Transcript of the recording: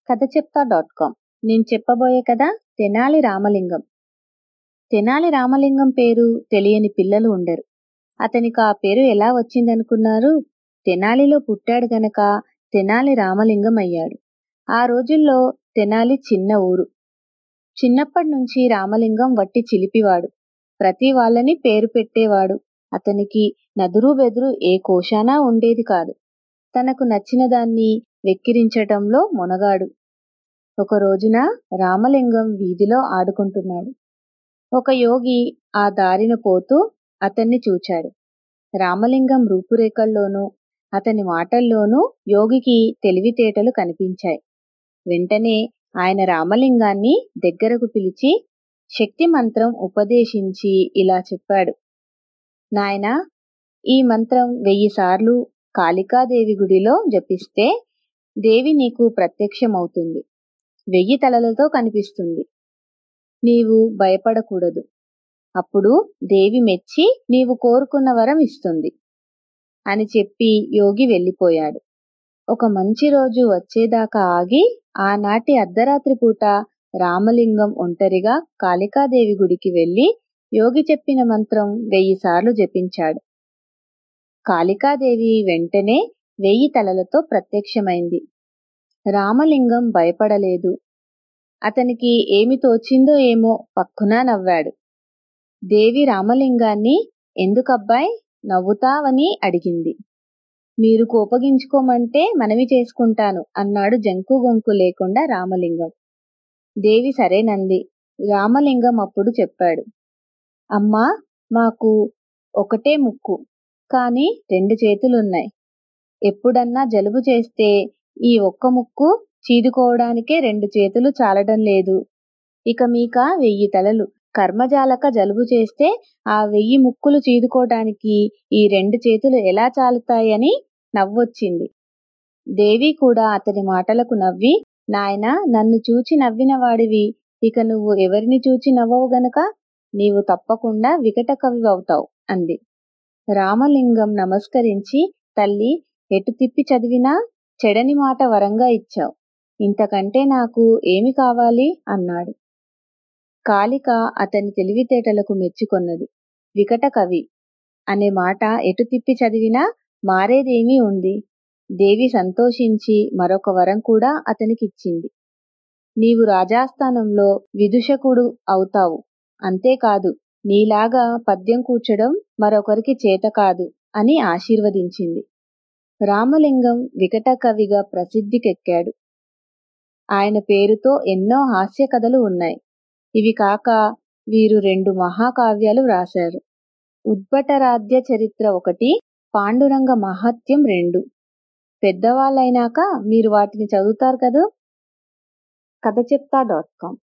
కథ చెప్తా dot com నేను చెప్పబోయే కథ తెనాలి రామలింగం తెనాలి రామలింగం పేరు తెలియని పిల్లలు ఉండరు అతనికి ఆ పేరు ఎలా వచ్చిందనుకున్నారు తెనాలిలో పుట్టాడు గనక తెనాలి రామలింగం అయ్యాడు ఆ రోజుల్లో తెనాలి చిన్న ఊరు చిన్నప్పటి నుంచి రామలింగం వట్టి చిలిపివాడు ప్రతి వాళ్ళని పేరు పెట్టేవాడు అతనికి నదురు బెదురు ఏ కోశానా ఉండేది కాదు తనకు నచ్చిన దాన్ని వెక్కిరించటంలో మొనగాడు ఒక రోజున రామలింగం వీధిలో ఆడుకుంటున్నాడు ఒక యోగి ఆ దారిన పోతూ అతన్ని చూచాడు రామలింగం రూపురేఖల్లోనూ అతని మాటల్లోనూ యోగికి తెలివితేటలు కనిపించాయి వెంటనే ఆయన రామలింగాన్ని దగ్గరకు పిలిచి శక్తి మంత్రం ఉపదేశించి ఇలా చెప్పాడు నాయనా ఈ మంత్రం వెయ్యి సార్లు కాళికాదేవి గుడిలో జపిస్తే దేవి నీకు ప్రత్యక్షమవుతుంది వెయ్యి తలలతో కనిపిస్తుంది నీవు భయపడకూడదు అప్పుడు దేవి మెచ్చి నీవు కోరుకున్న వరం ఇస్తుంది అని చెప్పి యోగి వెళ్ళిపోయాడు ఒక మంచి రోజు వచ్చేదాకా ఆగి ఆనాటి అర్ధరాత్రి పూట రామలింగం ఒంటరిగా కాళికాదేవి గుడికి వెళ్ళి యోగి చెప్పిన మంత్రం వెయ్యి సార్లు జపించాడు కాళికాదేవి వెంటనే వెయ్యి తలలతో ప్రత్యక్షమైంది రామలింగం భయపడలేదు అతనికి ఏమి తోచిందో ఏమో పక్కున నవ్వాడు దేవి రామలింగాన్ని ఎందుకబ్బాయ్ నవ్వుతావని అడిగింది మీరు కోపగించుకోమంటే మనవి చేసుకుంటాను అన్నాడు జంకు గొంకు లేకుండా రామలింగం దేవి సరేనంది రామలింగం అప్పుడు చెప్పాడు అమ్మా మాకు ఒకటే ముక్కు కానీ రెండు చేతులున్నాయి ఎప్పుడన్నా జలుబు చేస్తే ఈ ఒక్క ముక్కు చీదుకోవడానికే రెండు చేతులు చాలడం లేదు ఇక మీక వెయ్యి తలలు కర్మజాలక జలుబు చేస్తే ఆ వెయ్యి ముక్కులు చీదుకోవడానికి ఈ రెండు చేతులు ఎలా చాలుతాయని నవ్వొచ్చింది దేవి కూడా అతని మాటలకు నవ్వి నాయన నన్ను చూచి నవ్విన వాడివి ఇక నువ్వు ఎవరిని చూచి నవ్వవు గనక నీవు తప్పకుండా వికట కవి అవుతావు అంది రామలింగం నమస్కరించి తల్లి ఎటు తిప్పి చదివినా చెడని మాట వరంగా ఇచ్చావు ఇంతకంటే నాకు ఏమి కావాలి అన్నాడు కాళిక అతని తెలివితేటలకు మెచ్చుకొన్నది వికట కవి అనే మాట ఎటు తిప్పి చదివినా మారేదేమీ ఉంది దేవి సంతోషించి మరొక వరం కూడా అతనికిచ్చింది నీవు రాజాస్థానంలో విదుషకుడు అవుతావు అంతేకాదు నీలాగా పద్యం కూర్చడం మరొకరికి చేత కాదు అని ఆశీర్వదించింది రామలింగం వికట కవిగా ప్రసిద్ధికెక్కాడు ఆయన పేరుతో ఎన్నో హాస్య కథలు ఉన్నాయి ఇవి కాక వీరు రెండు మహాకావ్యాలు వ్రాశారు ఉద్భటరాధ్య చరిత్ర ఒకటి పాండురంగ మహత్యం రెండు పెద్దవాళ్ళైనాక మీరు వాటిని చదువుతారు కదా కథ చెప్తా డాట్ కామ్